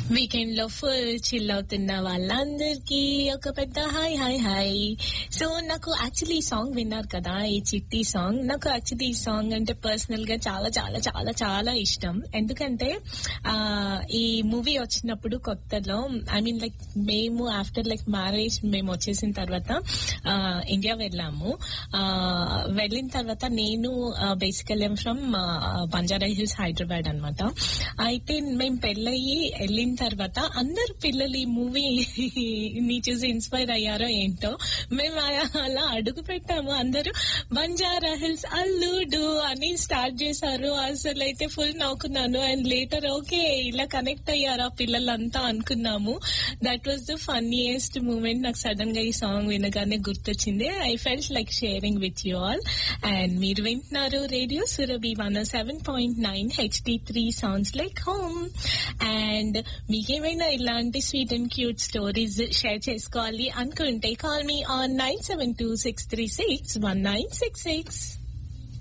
weekend లో full chill అవుతున్న వాళ్ళందరికీ ఒక పెద్ద హాయ్ హాయ్ హాయ్ సో నాకు యాక్చువల్లీ ఈ సాంగ్ విన్నారు కదా ఈ చిట్టి సాంగ్ నాకు యాక్చువల్లీ ఈ సాంగ్ అంటే పర్సనల్ గా చాలా చాలా చాలా చాలా ఇష్టం ఎందుకంటే ఆ ఈ మూవీ వచ్చినప్పుడు కొత్తలో ఐ మీన్ లైక్ మేము ఆఫ్టర్ లైక్ మ్యారేజ్ మేము వచ్చేసిన తర్వాత ఆ, ఇండియా వెళ్ళాము ఆ, వెళ్ళిన తర్వాత నేను బేసికల్ ఫ్రమ్ బంజారా హిల్స్ హైదరాబాద్ అన్నమాట అయితే మేము పెళ్ళయి వెళ్ళిన తర్వాత అందరు పిల్లలు ఈ మూవీ ని చూసి ఇన్స్పైర్ అయ్యారో ఏంటో మేము ఆ- అలా అడుగు పెట్టాము అందరూ బంజారా హిల్స్ అల్లుడు అని స్టార్ట్ చేశారు అసలు అయితే ఫుల్ నవ్వుకున్నాను అండ్ లేటర్ ఓకే ఇలా కనెక్ట్ అయ్యారా పిల్లలంతా అనుకున్నాము that was the funniest moment నాకు సడన్ గా ఈ సాంగ్ వినగానే గుర్తొచ్చింది I felt like sharing with you all and మీరు వింటున్నారు radio Surabhi one seven point nine HD three sounds like home and మీకేమైనా ఇలాంటి sweet and cute stories share చేసుకోవాలి అనుకుంటే call me on nine seven two six three six one nine six six